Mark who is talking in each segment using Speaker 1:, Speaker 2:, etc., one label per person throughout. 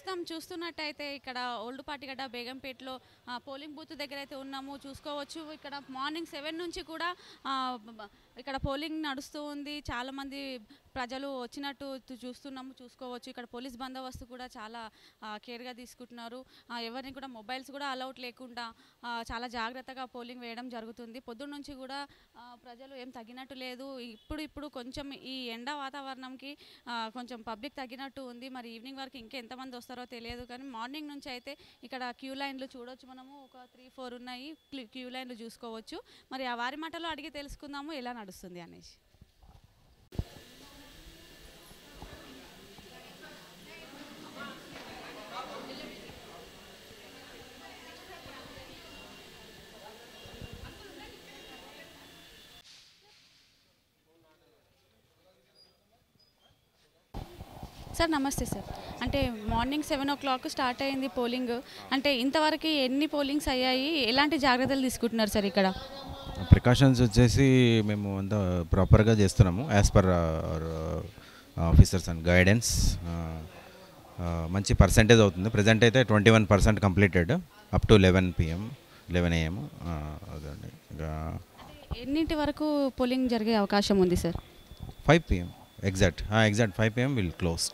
Speaker 1: ప్రస్తుతం చూస్తున్నట్టయితే ఇక్కడ ఓల్డ్ పాటిగడ్డ బేగంపేటలో ఆ, పోలింగ్ బూత్ దగ్గర అయితే ఉన్నాము చూసుకోవచ్చు ఇక్కడ మార్నింగ్ సెవెన్ నుంచి కూడా ఆ, బ- బ- ఇక్కడ పోలింగ్ నడుస్తూ ఉంది చాలా మంది ప్రజలు వచ్చినట్టు చూ- చూస్తున్నాము చూసుకోవచ్చు ఇక్కడ పోలీస్ బందోబస్తు కూడా చాలా ఆ, కేర్గా తీసుకుంటున్నారు ఆ, ఎవరిని కూడా మొబైల్స్ కూడా అలౌట్ లేకుండా ఆ, చాలా జాగ్రత్తగా పోలింగ్ వేయడం జరుగుతుంది పొద్దున్న నుంచి కూడా ఆ, ప్రజలు ఏం తగ్గినట్టు లేదు ఇప్పుడు ఇప్పుడు కొంచెం ఈ ఎండ వాతావరణంకి ఆ, కొంచెం పబ్లిక్ తగ్గినట్టు ఉంది మరి ఈవినింగ్ వరకు ఇంకా ఎంతమంది వస్తారో తెలియదు కానీ మార్నింగ్ నుంచి అయితే ఇక్కడ క్యూ లైన్లు చూడొచ్చు మనము ఒక త్రీ ఫోర్ ఉన్నాయి క్లీ- క్యూ లైన్లు చూసుకోవచ్చు మరి ఆ వారి మాటలో అడిగి తెలుసుకుందాము ఎలా నడుస్తుంది అనేసి సార్ నమస్తే సార్ అంటే morning seven o'clock start అయింది పోలింగ్ అంటే ఇంతవరకు ఎన్ని పోలింగ్స్ అయ్యాయి ఎలాంటి జాగ్రత్తలు తీసుకుంటున్నారు సార్ ఇక్కడ
Speaker 2: ప్రికాషన్స్ వచ్చేసి మేము అంతా ప్రాపర్గా చేస్తున్నాము as per officers and guidance మంచి పర్సంటేజ్ అవుతుంది ప్రజెంట్ అయితే twenty one percent completed up to eleven PM eleven AM అదండి ఇంకా
Speaker 1: ఎన్నింటి వరకు పోలింగ్ జరిగే అవకాశం ఉంది sir
Speaker 2: five PM exact exact five PM will closed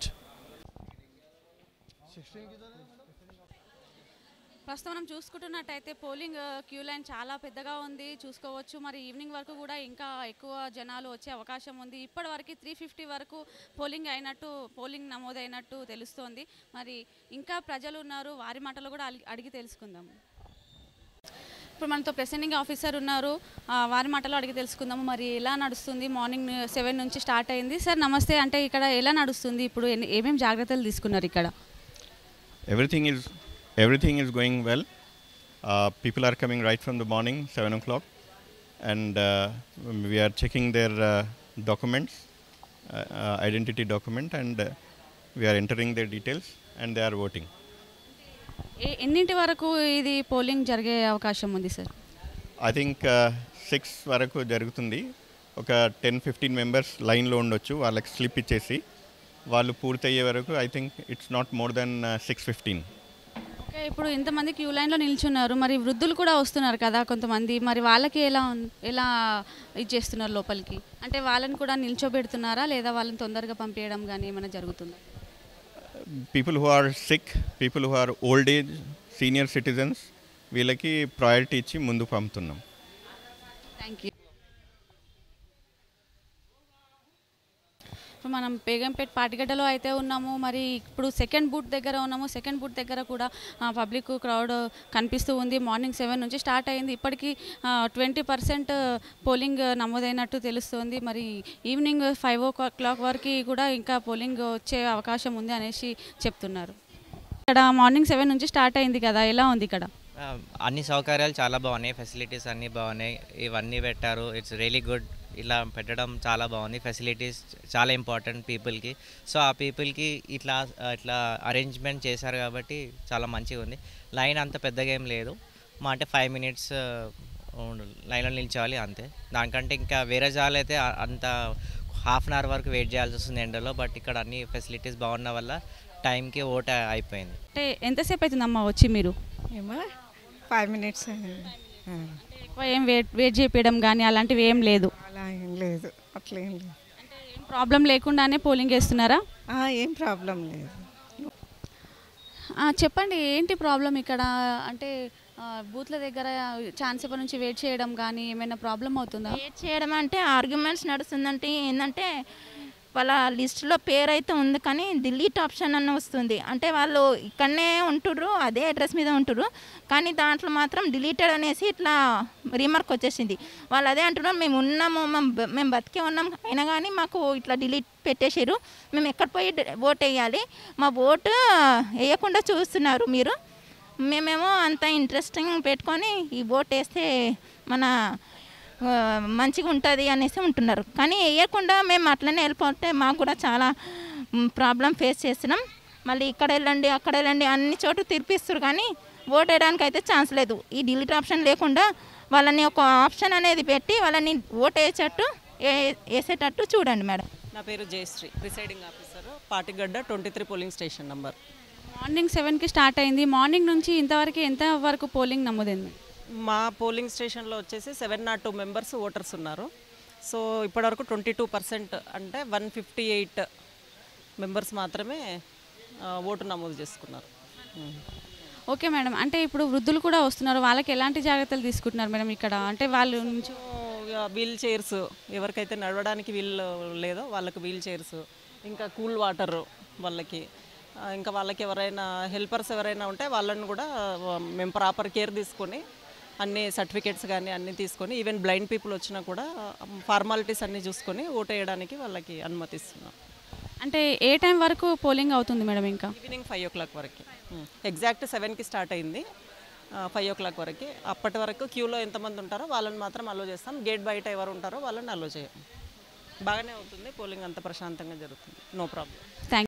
Speaker 1: ప్రస్తుతం మనం చూసుకుంటున్నట్టయితే పోలింగ్ క్యూ లైన్ చాలా పెద్దగా ఉంది చూసుకోవచ్చు మరి ఈవినింగ్ వరకు కూడా ఇంకా ఎక్కువ జనాలు వచ్చే అవకాశం ఉంది ఇప్పటి వరకు త్రీ ఫిఫ్టీ వరకు పోలింగ్ అయినట్టు పోలింగ్ నమోదైనట్టు తెలుస్తోంది మరి ఇంకా ప్రజలు ఉన్నారు వారి మాటలు కూడా అడిగి- అడిగి తెలుసుకుందాం ఇప్పుడు మనతో ప్రెసెండింగ్ ఆఫీసర్ ఉన్నారు ఆ, వారి మాటలో అడిగి తెలుసుకుందాము మరి ఎలా నడుస్తుంది మార్నింగ్ సెవెన్ నుంచి స్టార్ట్ అయింది సార్ నమస్తే అంటే ఇక్కడ ఎలా నడుస్తుంది ఇప్పుడు ఎన్ని- ఏమేం జాగ్రత్తలు తీసుకున్నారు ఇక్కడ
Speaker 3: everything is everything is going well uh, people are coming right from the morning 7 o'clock and uh, we are checking their uh, documents uh, uh, identity document and uh, we are entering their details and they are voting
Speaker 1: ఏ ఎన్నింటి వరకు ఇది polling జరిగే అవకాశం ఉంది sir
Speaker 3: I think six వరకు జరుగుతుంది ఒక ten fifteen members లైన్లో ఉండొచ్చు వాళ్ళకి స్లిప్ ఇచ్చేసి వాళ్ళు పూర్తయ్యే వరకు I think it's not more than six fifteen
Speaker 1: okay ఇప్పుడు ఇంతమంది క్యూ లైన్లో నిల్చున్నారు మరి వృద్ధులు కూడా వస్తున్నారు కదా కొంతమంది మరి వాళ్ళకి ఎలా ఉన్- ఎలా ఇది చేస్తున్నారు లోపలికి అంటే వాళ్ళని కూడా నిల్చోబెడుతున్నారా లేదా వాళ్ళని తొందరగా పంపించడం కానీ ఏమైనా జరుగుతుందా
Speaker 3: people who are sick people who are old age senior citizens వీళ్ళకి ప్రయారిటీ ఇచ్చి ముందు పంపుతున్నాం
Speaker 1: థ్యాంక్ యూ ఇప్పుడు మనం బేగంపేట్ పాటిగడ్డలో అయితే ఉన్నాము మరి ఇప్పుడు సెకండ్ బూత్ దగ్గర ఉన్నాము సెకండ్ బూత్ దగ్గర కూడా పబ్లిక్ క్రౌడ్ కనిపిస్తూ ఉంది మార్నింగ్ సెవెన్ నుంచి స్టార్ట్ అయింది ఇప్పటికీ ట్వంటీ పర్సెంట్ పోలింగ్ నమోదైనట్టు తెలుస్తుంది మరి ఈవినింగ్ ఫైవ్ ఓ క్లాక్ వరకు కూడా ఇంకా పోలింగ్ వచ్చే అవకాశం ఉంది అనేసి చెప్తున్నారు ఇక్కడ మార్నింగ్ సెవెన్ నుంచి స్టార్ట్ అయింది కదా ఎలా ఉంది ఇక్కడ
Speaker 4: ఆ, అన్ని సౌకర్యాలు చాలా బాగున్నాయి ఫెసిలిటీస్ అన్నీ బాగున్నాయి ఇవన్నీ పెట్టారు ఇట్స్ రియలీ గుడ్ ఇలా పెట్టడం చాలా బాగుంది ఫెసిలిటీస్ చాలా ఇంపార్టెంట్ పీపుల్కి సో ఆ పీపుల్కి ఇట్లా ఇట్లా అరేంజ్మెంట్ చేశారు కాబట్టి చాలా మంచిగా ఉంది లైన్ అంత పెద్దగా ఏం లేదు మా అంటే ఫైవ్ మినిట్స్ లైన్లో నిల్చోవాలి అంతే దానికంటే ఇంకా వేరే జాలు అయితే ఆ- అంత హాఫ్ అన్ అవర్ వరకు వెయిట్ చేయాల్సి వస్తుంది ఎండలో బట్ ఇక్కడ అన్ని ఫెసిలిటీస్ బాగున్న వల్ల టైంకి ఓట్ అయిపోయింది
Speaker 1: అంటే ఎంతసేపు అవుతుందమ్మా వచ్చి మీరు
Speaker 5: ఏమో ఫైవ్ మినిట్స్
Speaker 1: ఎక్కువ ఏం వెయిట్ వెయిట్ చేపించడం కానీ అలాంటివి ఏం లేదు
Speaker 5: అలా ఏం లేదు అట్లా ఏం లేదు
Speaker 1: అంటే ఏం ప్రాబ్లం లేకుండానే పోలింగ్ వేస్తున్నారా
Speaker 5: ఆ, ఏం ప్రాబ్లం లేదు
Speaker 1: ఆ, చెప్పండి ఏంటి ప్రాబ్లం ఇక్కడ అంటే ఆ, బూత్ల దగ్గర ఛాన్స్ ఇప్పటి నుంచి వెయిట్ చేయడం కానీ ఏమైనా ప్రాబ్లం అవుతుందా
Speaker 6: వెయిట్ చేయడం అంటే ఆర్గ్యుమెంట్స్ నడుస్తుందంటే ఏంటంటే వాళ్ళ లిస్టులో పేరు అయితే ఉంది కానీ డిలీట్ ఆప్షన్ అన్న వస్తుంది అంటే వాళ్ళు ఇక్కడనే ఉంటుర్రు అదే అడ్రస్ మీద ఉంటుర్రు కానీ దాంట్లో మాత్రం డిలీటెడ్ అనేసి ఇట్లా రీమార్క్ వచ్చేసింది వాళ్ళు అదే అంటున్నారు మేము ఉన్నాము మేము బ- మేము బతికే ఉన్నాం అయినా కానీ మాకు ఇట్లా డిలీట్ పెట్టేసారు మేము ఎక్కడ పోయి ఓట్ వేయాలి మా ఓటు వేయకుండా చూస్తున్నారు మీరు మేమేమో అంత ఇంట్రెస్టింగ్ పెట్టుకొని ఈ ఓట్ వేస్తే మన ఆ, మంచిగా ఉంటుంది అనేసి ఉంటున్నారు కానీ వేయకుండా మేము అట్లనే వెళ్ళిపోతే మాకు కూడా చాలా ప్రాబ్లం ఫేస్ చేస్తున్నాం మళ్ళీ ఇక్కడ వెళ్ళండి అక్కడ వెళ్ళండి అన్ని చోట్ల తిరిపిస్తారు కానీ ఓట్ వేయడానికి అయితే ఛాన్స్ లేదు ఈ డిలీట్ ఆప్షన్ లేకుండా వాళ్ళని ఒక ఆప్షన్ అనేది పెట్టి వాళ్ళని ఓట్ వేసేటట్టు ఏ- వేసేటట్టు చూడండి మేడం
Speaker 7: నా పేరు Jayashree presiding officer Patigadda twenty three polling station number
Speaker 1: morning సెవెన్కి స్టార్ట్ అయింది మార్నింగ్ నుంచి ఇంతవరకు ఎంత వరకు పోలింగ్ నమోదైంది
Speaker 7: మా పోలింగ్ స్టేషన్లో వచ్చేసి seven nought two members voters ఉన్నారు సో ఇప్పటివరకు ట్వంటీ టూ పర్సెంట్ అంటే వన్ ఫిఫ్టీ ఎయిట్ మెంబర్స్ మాత్రమే ఆ, ఓటు నమోదు చేసుకున్నారు ఉమ్.
Speaker 1: ఓకే మేడం అంటే ఇప్పుడు వృద్ధులు కూడా వస్తున్నారు వాళ్ళకి ఎలాంటి జాగ్రత్తలు తీసుకుంటున్నారు మేడం ఇక్కడ అంటే వాళ్ళు నుంచి
Speaker 7: వీల్ చైర్స్ ఎవరికైతే నడవడానికి వీలు లేదో వాళ్ళకి వీల్ చైర్స్ ఇంకా కూల్ వాటర్ వాళ్ళకి ఆ, ఇంకా వాళ్ళకి ఎవరైనా హెల్పర్స్ ఎవరైనా ఉంటే వాళ్ళని కూడా ఆ, మేము ప్రాపర్ కేర్ తీసుకొని అన్ని సర్టిఫికేట్స్ కానీ అన్నీ తీసుకొని ఈవెన్ బ్లైండ్ పీపుల్ వచ్చినా కూడా ఫార్మాలిటీస్ అన్నీ చూసుకొని ఓటు వేయడానికి వాళ్ళకి అనుమతిస్తున్నాం
Speaker 1: అంటే ఏ టైం వరకు పోలింగ్ అవుతుంది మేడం ఇంకా
Speaker 7: ఈవినింగ్ ఫైవ్ ఓ క్లాక్ వరకు ఎగ్జాక్ట్ సెవెన్కి స్టార్ట్ అయింది ఫైవ్ ఓ క్లాక్ వరకు అప్పటి వరకు క్యూలో ఎంతమంది ఉంటారో వాళ్ళని మాత్రం అలో చేస్తాం గేట్ బయట ఎవరు ఉంటారో వాళ్ళని అలో చేయం బాగానే అవుతుంది పోలింగ్ అంత ప్రశాంతంగా జరుగుతుంది నో ప్రాబ్లం
Speaker 1: థ్యాంక్